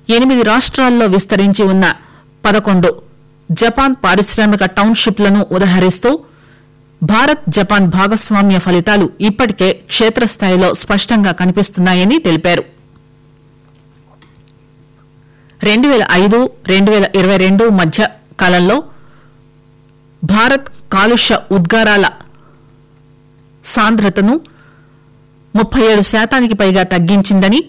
ఎనిమిది రాష్ట్రాల్లో విస్తరించి ఉన్న పదకొండు జపాన్ పారిశ్రామిక టౌన్షిప్లను ఉదహరిస్తూ భారత్ జపాన్ భాగస్వామ్య ఫలితాలు ఇప్పటికే క్షేత్రస్థాయిలో స్పష్టంగా కనిపిస్తున్నాయని తెలిపారు రెండు వేల ఐదు రెండు వేల ఇరవై రెండు మధ్య కాలంలో భారత్ కాలుష్య ఉద్గారాల సాంద్రతను ముప్పై ఏడు శాతానికి పైగా తగ్గించిందని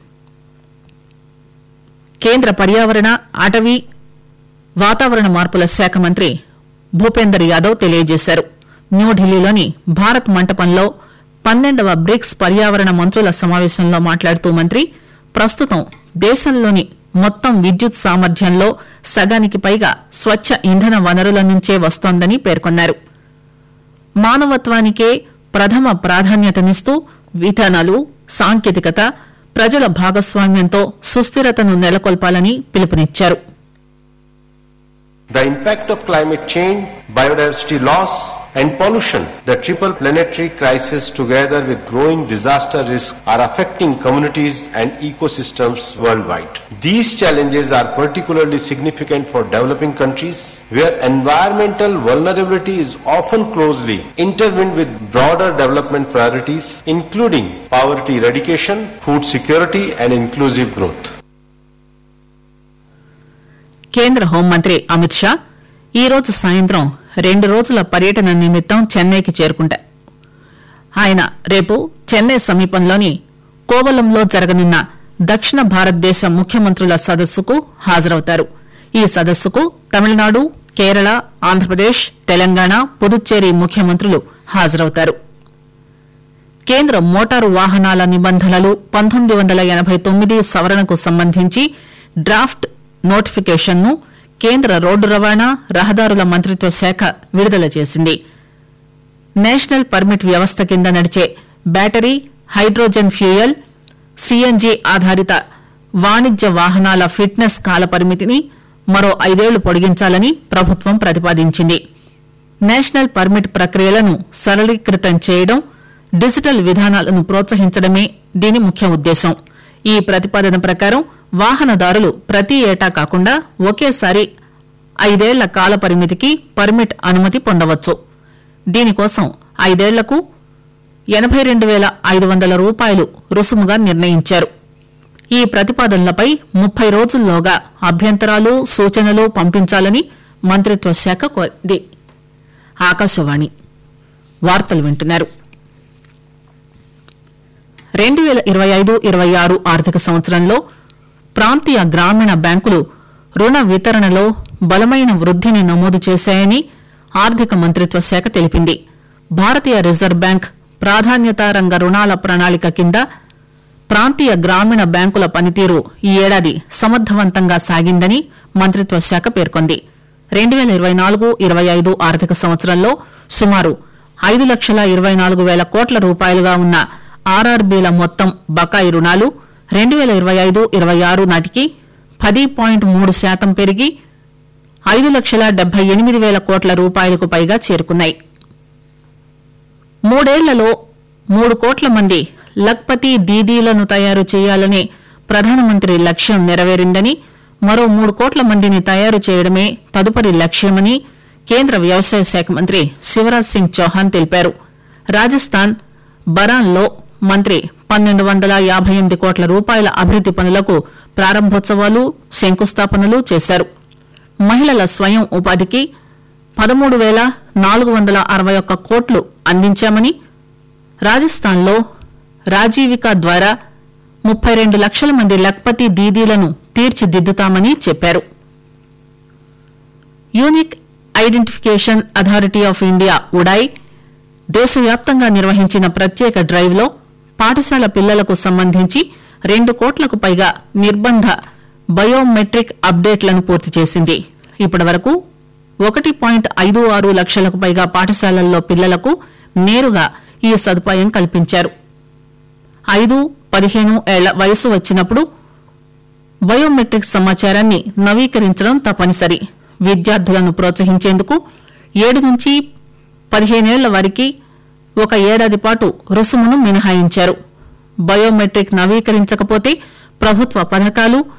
కేంద్ర పర్యావరణ అటవీ వాతావరణ మార్పుల శాఖ మంత్రి భూపేందర్ యాదవ్ తెలియజేశారు న్యూఢిల్లీలోని భారత్ మంటపంలో పన్నెండవ బ్రిక్స్ పర్యావరణ మంత్రుల సమావేశంలో మాట్లాడుతూ మంత్రి ప్రస్తుతం దేశంలోని మొత్తం విద్యుత్ సామర్థ్యంలో సగానికి పైగా స్వచ్ఛ ఇంధన వనరుల నుంచే వస్తోందని పేర్కొన్నారు మానవత్వానికే ప్రథమ ప్రాధాన్యతనిస్తూ విధానాలు సాంకేతికత ప్రజల భాగస్వామ్యంతో సుస్థిరతను నెలకొల్పాలని పిలుపునిచ్చారు The impact of climate change, biodiversity loss and pollution, the triple planetary crisis together with growing disaster risk are affecting communities and ecosystems worldwide. These challenges are particularly significant for developing countries where environmental vulnerability is often closely intertwined with broader development priorities including poverty eradication, food security and inclusive growth. కేంద్ర హోంమంత్రి అమిత్ షా ఈ రోజు సాయంత్రం రెండు రోజుల పర్యటన నిమిత్తం చెన్నైకి చేరుకుంటారు ఆయన రేపు చెన్నై సమీపంలోని కోవలంలో జరగనున్న దక్షిణ భారతదేశ ముఖ్యమంత్రుల సదస్సుకు హాజరవుతారు ఈ సదస్సుకు తమిళనాడు కేరళ ఆంధ్రప్రదేశ్ తెలంగాణ పుదుచ్చేరి ముఖ్యమంత్రులు హాజరవుతారు కేంద్ర మోటారు వాహనాల నిబంధనలు పంతొమ్మిది వందల ఎనబై తొమ్మిది సవరణకు సంబంధించి డ్రాఫ్ట్ నోటిఫికేషన్ ను కేంద్ర రోడ్డు రవాణా రహదారుల మంత్రిత్వ శాఖ విడుదల చేసింది నేషనల్ పర్మిట్ వ్యవస్థ కింద నడిచే బ్యాటరీ హైడ్రోజన్ ఫ్యూయల్ సీఎన్జీ ఆధారిత వాణిజ్య వాహనాల ఫిట్నెస్ కాల పరిమితిని మరో ఐదేళ్లు పొడిగించాలని ప్రభుత్వం ప్రతిపాదించింది నేషనల్ పర్మిట్ ప్రక్రియలను సరళీకృతం చేయడం డిజిటల్ విధానాలను ప్రోత్సహించడమే దీని ముఖ్య ఉద్దేశం ఈ ప్రతిపాదన ప్రకారం వాహనదారులు ప్రతి ఏటా కాకుండా ఒకేసారి ఐదేళ్ల కాల పరిమితికి పర్మిట్ అనుమతి పొందవచ్చు దీనికోసం ఐదేళ్లకు ఎనబై రెండు వేల ఐదు వందల రూపాయలు రుసుముగా నిర్ణయించారు ఈ ప్రతిపాదనలపై ముప్పై రోజుల్లోగా అభ్యంతరాలు సూచనలు పంపించాలని మంత్రిత్వ శాఖ కోరింది ఆకాశవాణి వార్తలు వింటున్నారు రెండు వేల ఇరవై ఐదు ఇరవై ఆరు ఆర్థిక సంవత్సరంలో ప్రాంతీయ గ్రామీణ బ్యాంకులు రుణ వితరణలో బలమైన వృద్దిని నమోదు చేశాయని ఆర్థిక మంత్రిత్వ శాఖ తెలిపింది భారతీయ రిజర్వ్ బ్యాంక్ ప్రాధాన్యతా రంగ రుణాల ప్రణాళిక కింద ప్రాంతీయ గ్రామీణ బ్యాంకుల పనితీరు ఈ ఏడాది సమర్థవంతంగా సాగిందని మంత్రిత్వ శాఖ పేర్కొంది రెండు వేల ఇరవై నాలుగు ఇరవై ఐదు ఆర్థిక సంవత్సరంలో సుమారు ఐదు లక్షల ఇరవై నాలుగు వేల కోట్ల రూపాయలుగా ఉన్న ఆర్ఆర్బీల మొత్తం బకాయి రుణాలు రెండు వేల ఇరవై ఐదు ఇరవై ఆరు నాటికి పది పాయింట్ మూడు శాతం పెరిగి ఐదు లక్షల డెబ్బై ఎనిమిది వేల కోట్ల రూపాయలకు పైగా చేరుకున్నాయి మూడేళ్లలో మూడు కోట్ల మంది లక్పతి దీదీలను తయారు చేయాలనే ప్రధానమంత్రి లక్ష్యం నెరవేరిందని మరో మూడు కోట్ల మందిని తయారు చేయడమే తదుపరి లక్ష్యమని కేంద్ర వ్యవసాయ శాఖ మంత్రి శివరాజ్ సింగ్ చౌహాన్ తెలిపారు రాజస్థాన్ బరాన్లో మంత్రి పన్నెండు వందల యాభై ఎనిమిది కోట్ల రూపాయల అభివృద్ది పనులకు ప్రారంభోత్సవాలు శంకుస్థాపనలు చేశారు మహిళల స్వయం ఉపాధికి పదమూడు వేల నాలుగు వందల అరవై ఒక్క కోట్లు అందించామని రాజస్థాన్లో రాజీవిక ద్వారా ముప్పై రెండు లక్షల మంది లక్పతి దీదీలను తీర్చిదిద్దుతామని చెప్పారు unique identification authority of India UIDAI దేశవ్యాప్తంగా నిర్వహించిన ప్రత్యేక డ్రైవ్ లో పాఠశాల పిల్లలకు సంబంధించి రెండు కోట్లకు పైగా నిర్బంధ బయోమెట్రిక్ అప్డేట్లను పూర్తి చేసింది ఇప్పటి వరకు ఒకటి పాయింట్ ఐదు ఆరు లక్షలకు పైగా పాఠశాలల్లో పిల్లలకు నేరుగా ఈ సదుపాయం కల్పించారు ఐదు పదిహేను ఏళ్ల వయసు వచ్చినప్పుడు బయోమెట్రిక్ సమాచారాన్ని నవీకరించడం తప్పనిసరి విద్యార్థులను ప్రోత్సహించేందుకు ఏడు నుంచి పదిహేనేళ్ల వారికి ఒక ఏడాది పాటు రుసుమును మినహాయించారు బయోమెట్రిక్ నవీకరించకపోతే ప్రభుత్వ పథకాలు